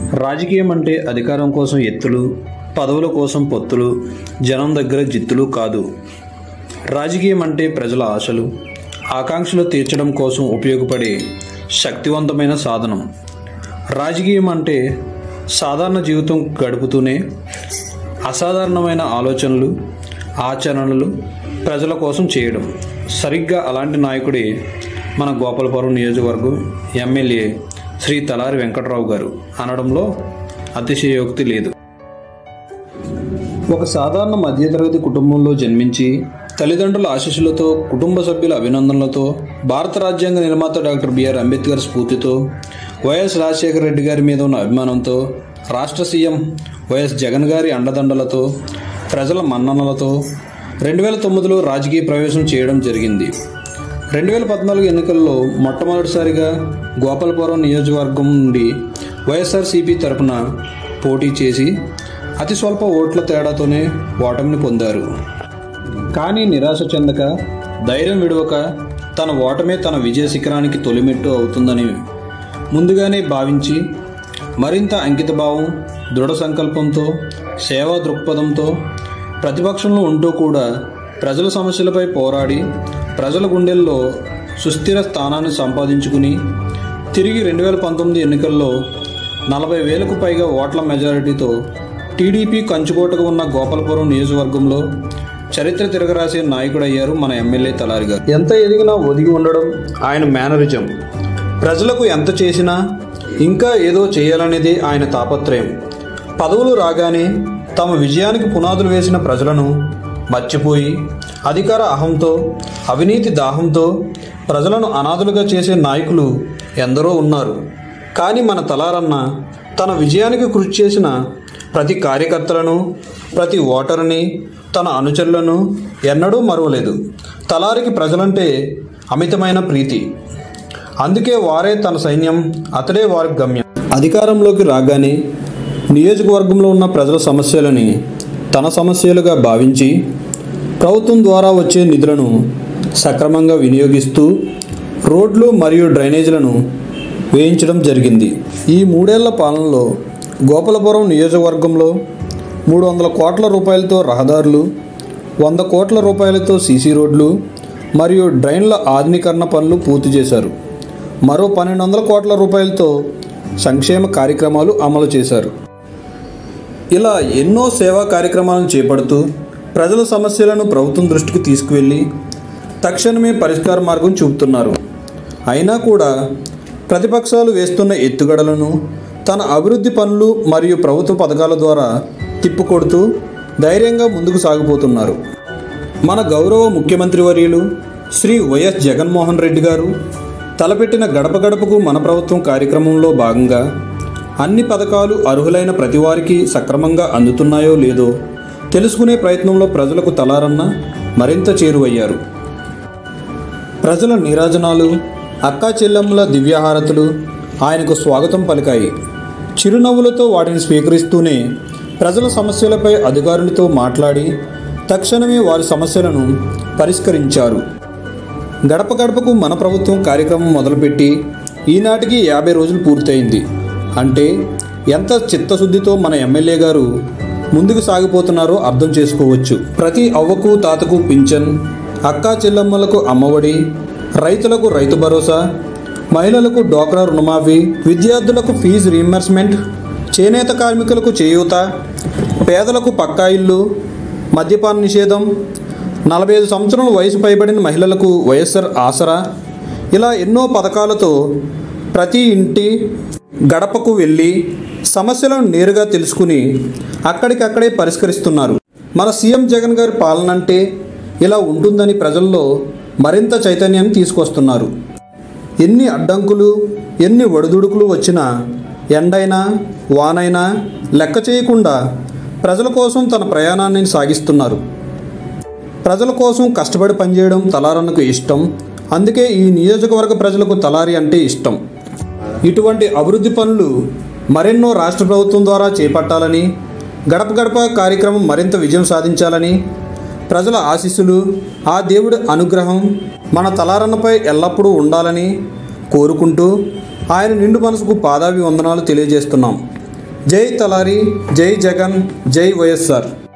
రాజకీయం అంటే అధికారం కోసం ఎత్తులు పదవుల కోసం పొత్తులు జనం దగ్గర జిత్తులు కాదు రాజకీయం అంటే ప్రజల ఆశలు ఆకాంక్షలు తీర్చడం కోసం ఉపయోగపడే శక్తివంతమైన సాధనం రాజకీయం అంటే సాధారణ జీవితం గడుపుతూనే అసాధారణమైన ఆలోచనలు ఆచరణలు ప్రజల కోసం చేయడం సరిగ్గా అలాంటి నాయకుడే మన గోపాలపురం నియోజకవర్గం ఎమ్మెల్యే శ్రీ తలారి వెంకట్రావు గారు అనడంలో అతిశయోక్తి లేదు ఒక సాధారణ మధ్యతరగతి కుటుంబంలో జన్మించి తల్లిదండ్రుల ఆశీస్సులతో కుటుంబ సభ్యుల అభినందనలతో భారత రాజ్యాంగ నిర్మాత డాక్టర్ బిఆర్ అంబేద్కర్ స్ఫూర్తితో వైఎస్ రాజశేఖర రెడ్డి గారి మీద ఉన్న అభిమానంతో రాష్ట్ర సీఎం వైఎస్ జగన్ గారి అండదండలతో ప్రజల మన్ననలతో రెండు వేల తొమ్మిదిలో రాజకీయ ప్రవేశం చేయడం జరిగింది రెండు వేల పద్నాలుగు ఎన్నికల్లో మొట్టమొదటిసారిగా గోపాలపురం నియోజకవర్గం నుండి వైఎస్ఆర్సీపీ తరపున పోటీ చేసి అతి స్వల్ప ఓట్ల తేడాతోనే ఓటమిని పొందారు కానీ నిరాశ చెందక ధైర్యం విడవక తన ఓటమే తన విజయ శిఖరానికి తొలిమెట్టు అవుతుందని ముందుగానే భావించి మరింత అంకితభావం దృఢ సంకల్పంతో సేవా దృక్పథంతో ప్రతిపక్షంలో ఉంటూ కూడా ప్రజల సమస్యలపై పోరాడి ప్రజల గుండెల్లో సుస్థిర స్థానాన్ని సంపాదించుకుని తిరిగి రెండు వేల పంతొమ్మిది ఎన్నికల్లో నలభై వేలకు పైగా ఓట్ల మెజారిటీతో టీడీపీ కంచుకోటకు ఉన్న గోపాలపురం నియోజకవర్గంలో చరిత్ర తిరగరాసే నాయకుడయ్యారు మన ఎమ్మెల్యే తలారి గారు ఎంత ఎదిగినా ఒదిగి ఉండడం ఆయన మేనరిజం ప్రజలకు ఎంత చేసినా ఇంకా ఏదో చేయాలనేదే ఆయన తాపత్రయం పదవులు రాగానే తమ విజయానికి పునాదులు వేసిన ప్రజలను మర్చిపోయి అధికార అహంతో అవినీతి దాహంతో ప్రజలను అనాథులుగా చేసే నాయకులు ఎందరో ఉన్నారు కానీ మన తలారన్న తన విజయానికి కృషి చేసిన ప్రతి కార్యకర్తలను ప్రతి ఓటరుని తన అనుచరులను ఎన్నడూ మరువలేదు తలారికి ప్రజలంటే అమితమైన ప్రీతి అందుకే వారే తన సైన్యం అతడే వారి గమ్యం అధికారంలోకి రాగానే నియోజకవర్గంలో ఉన్న ప్రజల సమస్యలని తన సమస్యలుగా భావించి ప్రభుత్వం ద్వారా వచ్చే నిధులను సక్రమంగా వినియోగిస్తూ రోడ్లు మరియు డ్రైనేజీలను వేయించడం జరిగింది ఈ మూడేళ్ల పాలనలో గోపాలపురం నియోజకవర్గంలో మూడు వందల కోట్ల రూపాయలతో రహదారులు వంద కోట్ల రూపాయలతో సీసీ రోడ్లు మరియు డ్రైన్ల ఆధునీకరణ పనులు పూర్తి చేశారు మరో పన్నెండు వందల కోట్ల రూపాయలతో సంక్షేమ కార్యక్రమాలు అమలు చేశారు ఇలా ఎన్నో సేవా కార్యక్రమాలను చేపడుతూ ప్రజల సమస్యలను ప్రభుత్వం దృష్టికి తీసుకువెళ్ళి తక్షణమే పరిష్కార మార్గం చూపుతున్నారు అయినా కూడా ప్రతిపక్షాలు వేస్తున్న ఎత్తుగడలను తన అభివృద్ధి పనులు మరియు ప్రభుత్వ పథకాల ద్వారా తిప్పుకొడుతూ ధైర్యంగా ముందుకు సాగిపోతున్నారు మన గౌరవ ముఖ్యమంత్రి వర్యులు శ్రీ వైఎస్ జగన్మోహన్ రెడ్డి గారు తలపెట్టిన గడప గడపకు మన ప్రభుత్వం కార్యక్రమంలో భాగంగా అన్ని పథకాలు అర్హులైన ప్రతి వారికి సక్రమంగా అందుతున్నాయో లేదో తెలుసుకునే ప్రయత్నంలో ప్రజలకు తలారన్న మరింత చేరువయ్యారు ప్రజల నీరాజనాలు అక్కా చెల్లెమ్మల దివ్యహారతులు ఆయనకు స్వాగతం పలికాయి చిరునవ్వులతో వాటిని స్వీకరిస్తూనే ప్రజల సమస్యలపై అధికారులతో మాట్లాడి తక్షణమే వారి సమస్యలను పరిష్కరించారు గడప గడపకు మన ప్రభుత్వం కార్యక్రమం మొదలుపెట్టి ఈనాటికి యాభై రోజులు పూర్తయింది అంటే ఎంత చిత్తశుద్ధితో మన ఎమ్మెల్యే గారు ముందుకు సాగిపోతున్నారో అర్థం చేసుకోవచ్చు ప్రతి అవ్వకు తాతకు పింఛన్ అక్కా చెల్లమ్మలకు అమ్మఒడి రైతులకు రైతు భరోసా మహిళలకు డోక్రా రుణమాఫీ విద్యార్థులకు ఫీజు రీయింబర్స్మెంట్ చేనేత కార్మికులకు చేయూత పేదలకు పక్కా ఇల్లు మద్యపాన నిషేధం నలభై ఐదు సంవత్సరాల వయసు పైబడిన మహిళలకు వైఎస్ఆర్ ఆసరా ఇలా ఎన్నో పథకాలతో ప్రతి ఇంటి గడపకు వెళ్ళి సమస్యలను నేరుగా తెలుసుకుని అక్కడికక్కడే పరిష్కరిస్తున్నారు మన సీఎం జగన్ గారి పాలన అంటే ఇలా ఉంటుందని ప్రజల్లో మరింత చైతన్యాన్ని తీసుకొస్తున్నారు ఎన్ని అడ్డంకులు ఎన్ని ఒడిదుడుకులు వచ్చినా ఎండైనా వానైనా లెక్క చేయకుండా ప్రజల కోసం తన ప్రయాణాన్ని సాగిస్తున్నారు ప్రజల కోసం కష్టపడి పనిచేయడం తలారన్నకు ఇష్టం అందుకే ఈ నియోజకవర్గ ప్రజలకు తలారి అంటే ఇష్టం ఇటువంటి అభివృద్ధి పనులు మరెన్నో రాష్ట్ర ప్రభుత్వం ద్వారా చేపట్టాలని గడప గడప కార్యక్రమం మరింత విజయం సాధించాలని ప్రజల ఆశీస్సులు ఆ దేవుడి అనుగ్రహం మన తలారన్నపై ఎల్లప్పుడూ ఉండాలని కోరుకుంటూ ఆయన నిండు మనసుకు పాదాభి వందనాలు తెలియజేస్తున్నాం జై తలారి జై జగన్ జై వైఎస్ఆర్